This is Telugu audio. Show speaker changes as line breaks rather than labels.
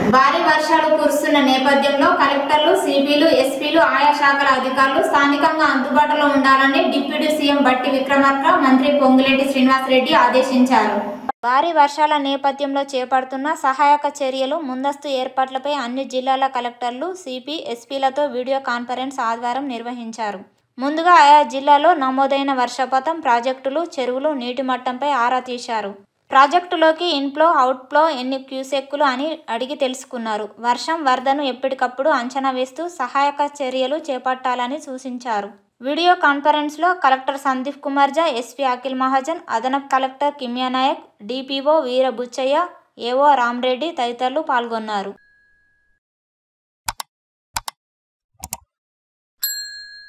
భారీ వర్షాలు కురుస్తున్న నేపథ్యంలో కలెక్టర్లు సిపిలు ఎస్పీలు ఆయా శాఖల అధికారులు స్థానికంగా అందుబాటులో ఉండాలని డిప్యూటీ సీఎం బట్టి విక్రమార్క మంత్రి పొంగులేటి శ్రీనివాసరెడ్డి ఆదేశించారు భారీ వర్షాల నేపథ్యంలో చేపడుతున్న సహాయక చర్యలు ముందస్తు ఏర్పాట్లపై అన్ని జిల్లాల కలెక్టర్లు సిపి ఎస్పీలతో వీడియో కాన్ఫరెన్స్ ఆదివారం నిర్వహించారు ముందుగా ఆయా జిల్లాలో నమోదైన వర్షపాతం ప్రాజెక్టులు చెరువులు నీటి మట్టంపై ఆరా తీశారు ప్రాజెక్టులోకి ఇన్ఫ్లో అవుట్ఫ్లో ఎన్ని క్యూసెక్కులు అని అడిగి తెలుసుకున్నారు వర్షం వరదను ఎప్పటికప్పుడు అంచనా వేస్తూ సహాయక చర్యలు చేపట్టాలని సూచించారు వీడియో కాన్ఫరెన్స్లో కలెక్టర్ సందీప్ కుమార్ జా ఎస్పీ అఖిల్ మహాజన్ అదనపు collector Kimya Naik DPO Veera Buchaiah AO Ram Reddy తదితరులు పాల్గొన్నారు